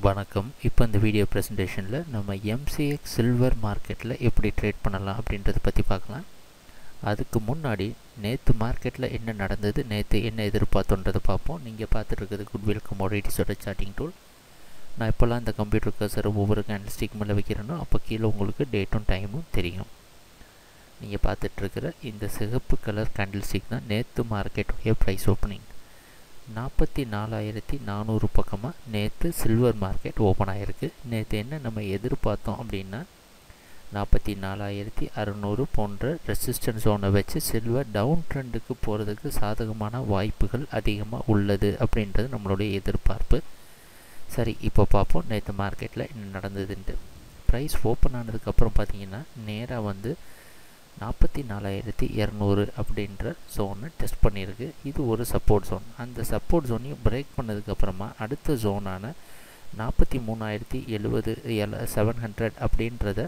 வணக்கம் இப்போ இந்த வீடியோ ப்ரெசன்டேஷனில் நம்ம எம்சிஎக்ஸ் சில்வர் மார்க்கெட்டில் எப்படி ட்ரேட் பண்ணலாம் அப்படின்றத பற்றி பார்க்கலாம் அதுக்கு முன்னாடி நேற்று மார்க்கெட்டில் என்ன நடந்தது நேற்று என்ன எதிர்பார்த்தோன்றதை பார்ப்போம் நீங்கள் பார்த்துட்டு இருக்கிறது குட்வில் கமோடிட்டிஸோட சார்ட்டிங் டூல் நான் இப்போல்லாம் இந்த கம்ப்யூட்டர் கர்சர் ஒவ்வொரு கேண்டில்ஸ்டிக் மேலே வைக்கிறேனோ அப்போ கீழே உங்களுக்கு டேட்டும் டைமும் தெரியும் நீங்கள் பார்த்துட்ருக்கிற இந்த சிகப்பு கலர் கேண்டில்ஸ்டிக் தான் நேற்று மார்க்கெட்டுடைய ப்ரைஸ் ஓப்பனிங் நாற்பத்தி நாலாயிரத்தி நானூறு பக்கமாக நேற்று சில்வர் மார்க்கெட் ஓப்பன் ஆகிருக்கு நேற்று என்ன நம்ம எதிர்பார்த்தோம் அப்படின்னா நாற்பத்தி நாலாயிரத்தி அறநூறு போன்ற ரெசிஸ்டன்ஸ் ஜோனை வச்சு சில்வர் டவுன் ட்ரெண்டுக்கு போகிறதுக்கு சாதகமான வாய்ப்புகள் அதிகமாக உள்ளது அப்படின்றது நம்மளுடைய எதிர்பார்ப்பு சரி இப்போ பார்ப்போம் நேற்று மார்க்கெட்டில் என்ன நடந்ததுன்ட்டு ப்ரைஸ் ஓப்பன் ஆனதுக்கப்புறம் பார்த்தீங்கன்னா நேராக வந்து நாற்பத்தி நாலாயிரத்தி இரநூறு அப்படின்ற ஜோனை டெஸ்ட் பண்ணியிருக்கு இது ஒரு சப்போர்ட் ஜோன் அந்த சப்போர்ட் ஜோனையும் பிரேக் பண்ணதுக்கப்புறமா அடுத்த ஜோனான நாற்பத்தி மூணாயிரத்தி எழுபது எல செவன் ஹண்ட்ரட் அப்படின்றத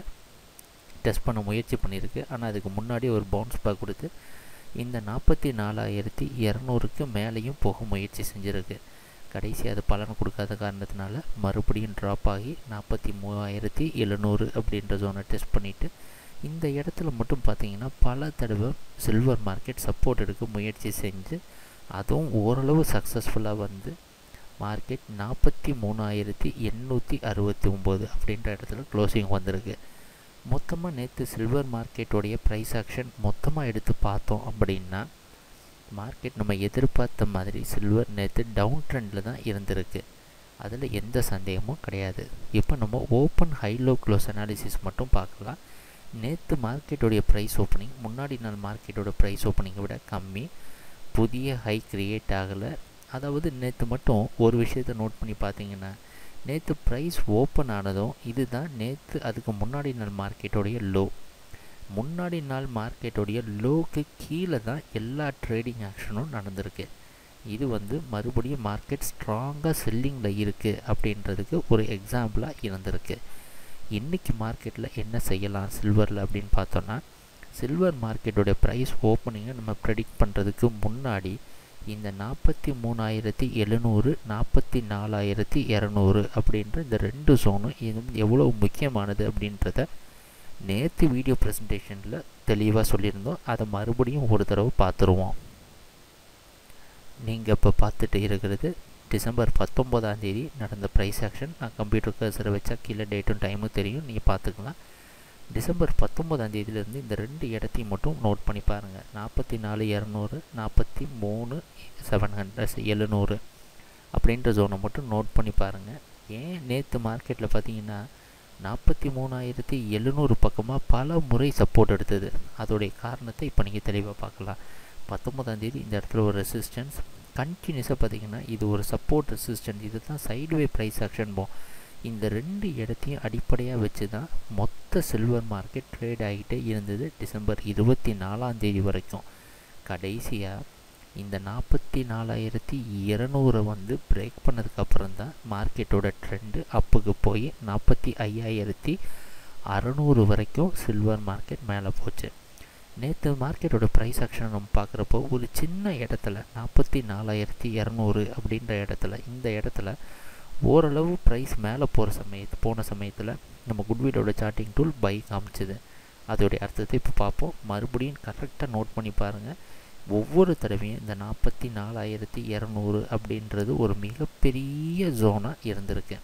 டெஸ்ட் பண்ண முயற்சி பண்ணியிருக்கு ஆனால் அதுக்கு முன்னாடி ஒரு பவுன்ஸ் பேக் கொடுத்து இந்த நாற்பத்தி நாலாயிரத்தி இரநூறுக்கு மேலேயும் போக முயற்சி செஞ்சுருக்கு கடைசி அது பலன் கொடுக்காத காரணத்தினால மறுபடியும் ட்ராப் ஆகி நாற்பத்தி மூவாயிரத்தி எழுநூறு அப்படின்ற ஜோனை டெஸ்ட் பண்ணிவிட்டு இந்த இடத்துல மட்டும் பார்த்தீங்கன்னா பல தடவை சில்வர் மார்க்கெட் சப்போர்ட் எடுக்க முயற்சி செஞ்சு அதுவும் ஓரளவு சக்ஸஸ்ஃபுல்லாக வந்து மார்க்கெட் நாற்பத்தி மூணாயிரத்தி எண்ணூற்றி அறுபத்தி ஒம்பது அப்படின்ற இடத்துல க்ளோசிங் வந்திருக்கு மொத்தமாக நேற்று சில்வர் மார்க்கெட்டோடைய ப்ரைஸ் ஆக்ஷன் மொத்தமாக எடுத்து பார்த்தோம் அப்படின்னா மார்க்கெட் நம்ம எதிர்பார்த்த மாதிரி சில்வர் நேற்று டவுன் ட்ரெண்டில் தான் இருந்திருக்கு அதில் எந்த சந்தேகமும் கிடையாது இப்போ நம்ம ஓப்பன் ஹைலோ க்ளோஸ் அனாலிசிஸ் மட்டும் பார்க்கலாம் நேற்று மார்க்கெட்டோடைய ப்ரைஸ் ஓப்பனிங் முன்னாடி நாள் மார்க்கெட்டோட ப்ரைஸ் ஓப்பனிங்கை விட கம்மி புதிய ஹை க்ரியேட் ஆகலை அதாவது நேற்று மட்டும் ஒரு விஷயத்தை நோட் பண்ணி பார்த்தீங்கன்னா நேற்று ப்ரைஸ் ஓப்பன் ஆனதும் இதுதான் நேற்று அதுக்கு முன்னாடி நாள் மார்க்கெட்டோடைய லோ முன்னாடி நாள் மார்க்கெட்டோடைய லோக்கு கீழே தான் எல்லா ட்ரேடிங் ஆக்ஷனும் நடந்திருக்கு இது வந்து மறுபடியும் மார்க்கெட் ஸ்ட்ராங்காக செல்லிங்கில் இருக்குது அப்படின்றதுக்கு ஒரு எக்ஸாம்பிளாக இருந்திருக்கு இன்றைக்கி மார்க்கெட்டில் என்ன செய்யலாம் சில்வரில் அப்படின்னு பார்த்தோன்னா சில்வர் மார்க்கெட்டோட ப்ரைஸ் ஓப்பனிங்கை நம்ம ப்ரெடிக்ட் பண்ணுறதுக்கு முன்னாடி இந்த நாற்பத்தி மூணாயிரத்தி எழுநூறு நாற்பத்தி நாலாயிரத்தி இரநூறு அப்படின்ற இந்த ரெண்டு ஜோனும் இது எவ்வளோ முக்கியமானது அப்படின்றத நேற்று வீடியோ ப்ரெசன்டேஷனில் தெளிவாக சொல்லியிருந்தோம் அதை மறுபடியும் ஒரு தடவை பார்த்துருவோம் நீங்கள் இப்போ பார்த்துட்டு இருக்கிறது டிசம்பர் பத்தொம்போதாம் தேதி நடந்த ப்ரைஸ் ஆக்ஷன் நான் கம்ப்யூட்டர் கர்சரை வச்சா கீழே டேட்டும் டைமும் தெரியும் நீங்கள் பார்த்துக்கலாம் டிசம்பர் பத்தொம்போதாம் தேதியிலேருந்து இந்த ரெண்டு இடத்தையும் மட்டும் நோட் பண்ணி பாருங்கள் நாற்பத்தி நாலு இரநூறு நாற்பத்தி மூணு செவன் ஹண்ட்ரட் எழுநூறு அப்படின்ற ஜோனை மட்டும் நோட் பண்ணி பாருங்கள் ஏன் நேற்று மார்க்கெட்டில் பார்த்தீங்கன்னா நாற்பத்தி மூணாயிரத்தி எழுநூறு பக்கமாக பல முறை சப்போர்ட் எடுத்தது அதோடைய காரணத்தை இப்போ நீங்கள் தெளிவாக பார்க்கலாம் பத்தொம்போதாம் தேதி இந்த இடத்துல ஒரு ரெசிஸ்டன்ஸ் கண்டினியூஸாக பார்த்தீங்கன்னா இது ஒரு சப்போர்ட் ரெசிஸ்டன்ஸ் இது தான் சைடுவே ப்ரைஸ் ஆக்ஷன் போம் இந்த ரெண்டு இடத்தையும் அடிப்படையாக வச்சு தான் மொத்த சில்வர் மார்க்கெட் ட்ரேட் ஆகிட்டே இருந்தது டிசம்பர் இருபத்தி நாலாம் தேதி வரைக்கும் கடைசியாக இந்த நாற்பத்தி நாலாயிரத்தி இரநூறை வந்து பிரேக் பண்ணதுக்கப்புறம் தான் மார்க்கெட்டோட ட்ரெண்டு அப்புக்கு போய் நாற்பத்தி ஐயாயிரத்தி அறநூறு வரைக்கும் சில்வர் மார்க்கெட் மேலே போச்சு நேற்று மார்க்கெட்டோட ப்ரைஸ் ஆக்ஷன் நம்ம பார்க்குறப்போ ஒரு சின்ன இடத்துல நாற்பத்தி நாலாயிரத்தி இரநூறு அப்படின்ற இடத்துல இந்த இடத்துல ஓரளவு ப்ரைஸ் மேலே போகிற சமயத்து போன சமயத்தில் நம்ம குட்விலோட சார்ட்டிங் டூல் பை காமிச்சிது அதோடைய அர்த்தத்தை இப்போ பார்ப்போம் மறுபடியும் கரெக்டாக நோட் பண்ணி பாருங்கள் ஒவ்வொரு தடவையும் இந்த நாற்பத்தி நாலாயிரத்தி இரநூறு அப்படின்றது ஒரு மிகப்பெரிய ஜோனாக இருந்திருக்கு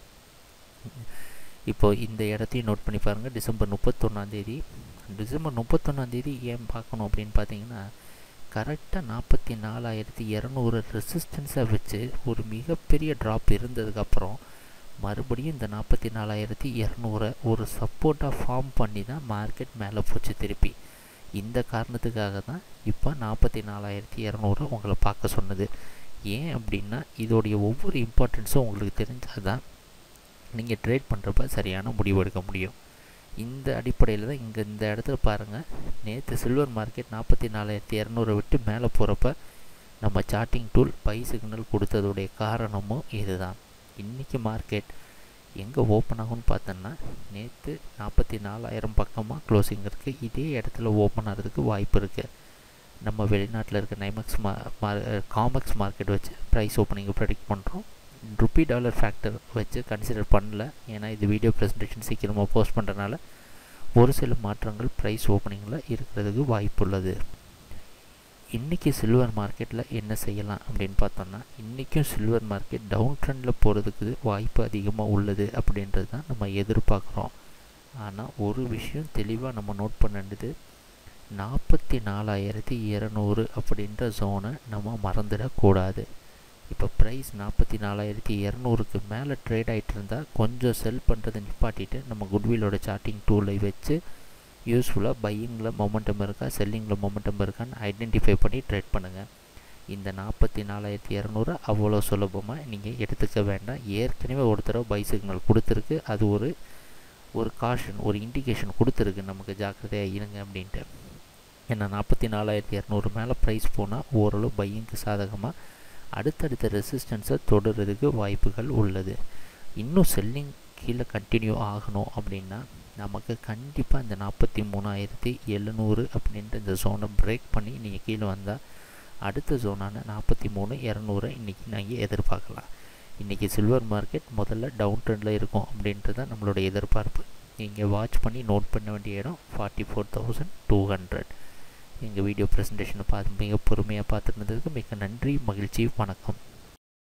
இப்போ இந்த இடத்தையும் நோட் பண்ணி பாருங்கள் டிசம்பர் முப்பத்தொன்னாந்தேதி டிசம்பர் முப்பத்தொன்னாந்தேதி ஏன் பார்க்கணும் அப்படின்னு பார்த்தீங்கன்னா கரெக்டாக நாற்பத்தி நாலாயிரத்தி இரநூறு ரெசிஸ்டன்ஸை வச்சு ஒரு மிகப்பெரிய ட்ராப் இருந்ததுக்கப்புறம் மறுபடியும் இந்த நாற்பத்தி நாலாயிரத்தி இரநூறை ஒரு சப்போர்ட்டாக ஃபார்ம் பண்ணி தான் மார்க்கெட் மேலே போச்சு திருப்பி இந்த காரணத்துக்காக தான் இப்போ நாற்பத்தி நாலாயிரத்தி இரநூறு உங்களை பார்க்க சொன்னது ஏன் அப்படின்னா இதோடைய ஒவ்வொரு இம்பார்ட்டன்ஸும் உங்களுக்கு தெரிஞ்சால் தான் நீங்கள் ட்ரேட் பண்ணுறப்ப சரியான முடிவு எடுக்க முடியும் இந்த அடிப்படையில் தான் இங்கே இந்த இடத்துல பாருங்கள் நேற்று சில்வர் மார்க்கெட் நாற்பத்தி நாலாயிரத்தி இரநூறை விட்டு மேலே போகிறப்ப நம்ம சார்ட்டிங் டூல் பை சிக்னல் கொடுத்ததுடைய காரணமும் இதுதான் இன்றைக்கி மார்க்கெட் எங்கே ஓப்பன் ஆகும்னு பார்த்தோன்னா நேற்று நாற்பத்தி நாலாயிரம் பக்கமாக க்ளோசிங் இருக்குது இதே இடத்துல ஓப்பன் ஆகிறதுக்கு வாய்ப்பு இருக்குது நம்ம வெளிநாட்டில் இருக்க நைமக்ஸ் மா காமெக்ஸ் மார்க்கெட் வச்சு ப்ரைஸ் ஓப்பனிங்கை ப்ரெடிக்ட் பண்ணுறோம் ருப்பி டாலர் ஃபேக்டர் வச்சு கன்சிடர் பண்ணல ஏன்னா இது வீடியோ ப்ரெசன்டேஷன் சீக்கிரமாக போஸ்ட் பண்ணுறதுனால ஒரு சில மாற்றங்கள் ப்ரைஸ் ஓப்பனிங்கில் இருக்கிறதுக்கு வாய்ப்புள்ளது இன்றைக்கி சில்வர் மார்க்கெட்டில் என்ன செய்யலாம் அப்படின்னு பார்த்தோம்னா இன்றைக்கும் சில்வர் மார்க்கெட் டவுன் ட்ரெண்டில் போகிறதுக்கு வாய்ப்பு அதிகமாக உள்ளது அப்படின்றது தான் நம்ம எதிர்பார்க்குறோம் ஆனால் ஒரு விஷயம் தெளிவாக நம்ம நோட் பண்ணது நாற்பத்தி நாலாயிரத்தி இரநூறு அப்படின்ற ஜோனை நம்ம மறந்துடக்கூடாது இப்போ ப்ரைஸ் நாற்பத்தி நாலாயிரத்தி இரநூறுக்கு மேலே ட்ரேட் ஆகிட்டு இருந்தால் கொஞ்சம் செல் பண்ணுறதை நிப்பாட்டிட்டு நம்ம குட்விலோட சார்ட்டிங் டூலை வச்சு யூஸ்ஃபுல்லாக பையிங்கில் மொமெண்டம் இருக்கா செல்லிங்கில் மொமெண்டம் இருக்கான்னு ஐடென்டிஃபை பண்ணி ட்ரேட் பண்ணுங்கள் இந்த நாற்பத்தி நாலாயிரத்தி இரநூறு அவ்வளோ சுலபமாக நீங்கள் எடுத்துக்க வேண்டாம் ஏற்கனவே ஒரு தடவை பை சிக்னல் கொடுத்துருக்கு அது ஒரு ஒரு காஷன் ஒரு இண்டிகேஷன் கொடுத்துருக்கு நமக்கு ஜாக்கிரதையாக இருங்க அப்படின்ட்டு ஏன்னா நாற்பத்தி நாலாயிரத்தி இரநூறு மேலே ப்ரைஸ் போனால் ஓரளவு பையிங்க்கு சாதகமாக அடுத்தடுத்த ரெசிஸ்டன்ஸை தொடர்றதுக்கு வாய்ப்புகள் உள்ளது இன்னும் செல்லிங் கீழே கண்டினியூ ஆகணும் அப்படின்னா நமக்கு கண்டிப்பாக இந்த நாற்பத்தி மூணாயிரத்தி எழுநூறு அப்படின்ற இந்த ஜோனை பிரேக் பண்ணி நீங்கள் கீழே வந்தால் அடுத்த ஜோனான நாற்பத்தி மூணு இரநூறை இன்றைக்கி நீங்கள் எதிர்பார்க்கலாம் இன்றைக்கி சில்வர் மார்க்கெட் முதல்ல டவுன் ட்ரெண்டில் இருக்கும் அப்படின்றது தான் நம்மளோட எதிர்பார்ப்பு நீங்கள் வாட்ச் பண்ணி நோட் பண்ண வேண்டிய இடம் forty four thousand two hundred எங்கள் வீடியோ ப்ரெசன்டேஷனை பார்த்து மிக பொறுமையாக பார்த்துருந்ததுக்கு மிக நன்றி மகிழ்ச்சி வணக்கம்